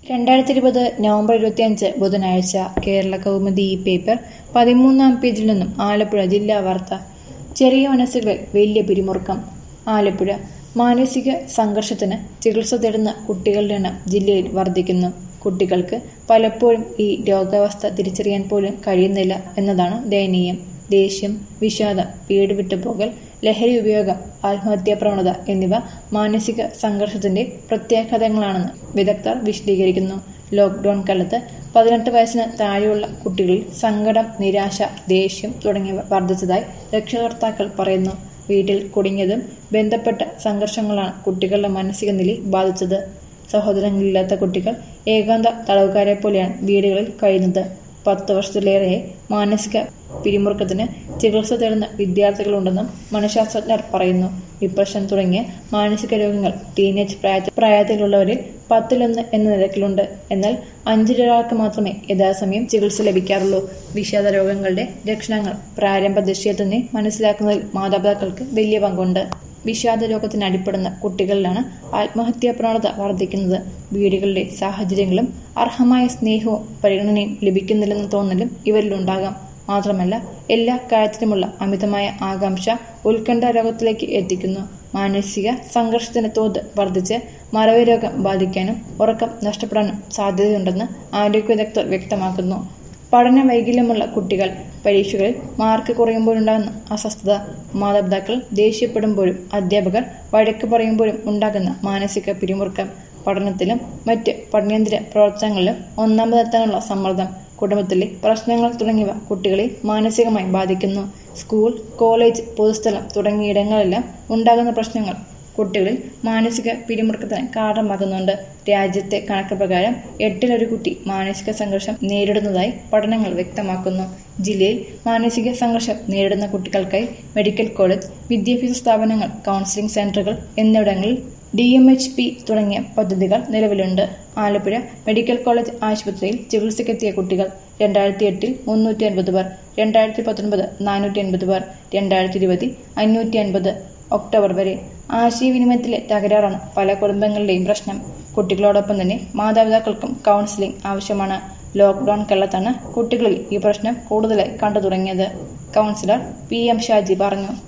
രണ്ടായിരത്തി ഇരുപത് നവംബർ ഇരുപത്തിയഞ്ച് ബുധനാഴ്ച കേരള കൗമുദി ഈ പേപ്പർ പതിമൂന്നാം പേജിൽ നിന്നും ആലപ്പുഴ ജില്ലാ വാർത്ത ചെറിയ മനസ്സുകളിൽ വലിയ പിരിമുറുക്കം ആലപ്പുഴ മാനസിക സംഘർഷത്തിന് ചികിത്സ തേടുന്ന കുട്ടികളുടെ എണ്ണം ജില്ലയിൽ വർദ്ധിക്കുന്നു കുട്ടികൾക്ക് പലപ്പോഴും ഈ രോഗാവസ്ഥ തിരിച്ചറിയാൻ പോലും കഴിയുന്നില്ല എന്നതാണ് ദയനീയം ദേഷ്യം വിഷാദം വീട് വിട്ടുപോകൽ ലഹരി ഉപയോഗം ആത്മഹത്യാ പ്രവണത എന്നിവ മാനസിക സംഘർഷത്തിന്റെ പ്രത്യാഘാതങ്ങളാണെന്ന് വിദഗ്ധർ വിശദീകരിക്കുന്നു ലോക്ക്ഡൌൺ കാലത്ത് പതിനെട്ട് വയസ്സിന് താഴെയുള്ള കുട്ടികളിൽ സങ്കടം നിരാശ ദേഷ്യം തുടങ്ങിയവ വർദ്ധിച്ചതായി രക്ഷകർത്താക്കൾ പറയുന്നു വീട്ടിൽ കുടുങ്ങിയതും ബന്ധപ്പെട്ട സംഘർഷങ്ങളാണ് കുട്ടികളുടെ മാനസിക നില ബാധിച്ചത് സഹോദരങ്ങളില്ലാത്ത കുട്ടികൾ ഏകാന്ത തടവുകാരെ പോലെയാണ് വീടുകളിൽ കഴിയുന്നത് പത്ത് വർഷത്തിലേറെ മാനസിക പിരിമുറുക്കത്തിന് ചികിത്സ തേടുന്ന വിദ്യാർത്ഥികളുണ്ടെന്നും മനഃശാസ്ത്രജ്ഞർ പറയുന്നു ഡിപ്രഷൻ തുടങ്ങിയ മാനസിക രോഗങ്ങൾ ടീനേജ് പ്രായ പ്രായത്തിലുള്ളവരിൽ പത്തിലൊന്ന് എന്ന നിരക്കിലുണ്ട് എന്നാൽ അഞ്ചിലൊരാൾക്ക് മാത്രമേ യഥാസമയം ചികിത്സ ലഭിക്കാറുള്ളൂ വിഷാദ രോഗങ്ങളുടെ ലക്ഷണങ്ങൾ പ്രാരംഭ ദൃശ്യത്തിൽ തന്നെ മനസ്സിലാക്കുന്നതിൽ മാതാപിതാക്കൾക്ക് വലിയ പങ്കുണ്ട് വിഷാദ രോഗത്തിന് അടിപ്പെടുന്ന കുട്ടികളിലാണ് ആത്മഹത്യാ പ്രവണത വർദ്ധിക്കുന്നത് വീടുകളിലെ സാഹചര്യങ്ങളും അർഹമായ സ്നേഹവും പരിഗണനയും ലഭിക്കുന്നില്ലെന്ന തോന്നലും ഇവരിലുണ്ടാകാം മാത്രമല്ല എല്ലാ കാര്യത്തിലുമുള്ള അമിതമായ ആകാംക്ഷ ഉത്കണ്ഠ രോഗത്തിലേക്ക് എത്തിക്കുന്നു മാനസിക സംഘർഷത്തിന്റെ തോത് വർദ്ധിച്ച് മറവി രോഗം ബാധിക്കാനും ഉറക്കം നഷ്ടപ്പെടാനും സാധ്യതയുണ്ടെന്ന് ആരോഗ്യ വിദഗ്ധർ വ്യക്തമാക്കുന്നു പഠന വൈകല്യമുള്ള കുട്ടികൾ പരീക്ഷകളിൽ മാർക്ക് കുറയുമ്പോഴുണ്ടാകുന്ന അസ്വസ്ഥത മാതാപിതാക്കൾ ദേഷ്യപ്പെടുമ്പോഴും അധ്യാപകർ വഴക്ക് പറയുമ്പോഴും ഉണ്ടാകുന്ന മാനസിക പിരിമുറുക്കം പഠനത്തിലും മറ്റ് പഠനേന്ദ്ര പ്രവർത്തനങ്ങളിലും ഒന്നാമതെത്താനുള്ള സമ്മർദ്ദം കുടുംബത്തിലെ പ്രശ്നങ്ങൾ തുടങ്ങിയവ കുട്ടികളെ മാനസികമായി ബാധിക്കുന്നു സ്കൂൾ കോളേജ് പൊതുസ്ഥലം തുടങ്ങിയ ഇടങ്ങളിലെല്ലാം ഉണ്ടാകുന്ന പ്രശ്നങ്ങൾ കുട്ടികളിൽ മാനസിക പിരിമുറുക്കത്തിന് കാരണമാകുന്നുണ്ട് രാജ്യത്തെ കണക്ക് പ്രകാരം എട്ടിലൊരു കുട്ടി മാനസിക സംഘർഷം നേരിടുന്നതായി പഠനങ്ങൾ വ്യക്തമാക്കുന്നു ജില്ലയിൽ മാനസിക സംഘർഷം നേരിടുന്ന കുട്ടികൾക്കായി മെഡിക്കൽ കോളേജ് വിദ്യാഭ്യാസ സ്ഥാപനങ്ങൾ കൗൺസിലിംഗ് സെന്ററുകൾ എന്നിവിടങ്ങളിൽ ഡി എം എച്ച് പി തുടങ്ങിയ പദ്ധതികൾ നിലവിലുണ്ട് ആലപ്പുഴ മെഡിക്കൽ കോളേജ് ആശുപത്രിയിൽ ചികിത്സയ്ക്കെത്തിയ കുട്ടികൾ രണ്ടായിരത്തി എട്ടിൽ മുന്നൂറ്റി അൻപത് പേർ രണ്ടായിരത്തി പത്തൊൻപത് നാനൂറ്റി അൻപത് പേർ രണ്ടായിരത്തി ഇരുപത് അഞ്ഞൂറ്റി അൻപത് ഒക്ടോബർ വരെ ആശയവിനിമയത്തിലെ തകരാറാണ് പല കുടുംബങ്ങളുടെയും പ്രശ്നം കുട്ടികളോടൊപ്പം തന്നെ മാതാപിതാക്കൾക്കും കൗൺസിലിംഗ് ആവശ്യമാണ് ലോക്ക്ഡൌൺ കാലത്താണ് കുട്ടികളിൽ ഈ പ്രശ്നം കൂടുതലായി കണ്ടു തുടങ്ങിയത് കൗൺസിലർ പി എം ഷാജി പറഞ്ഞു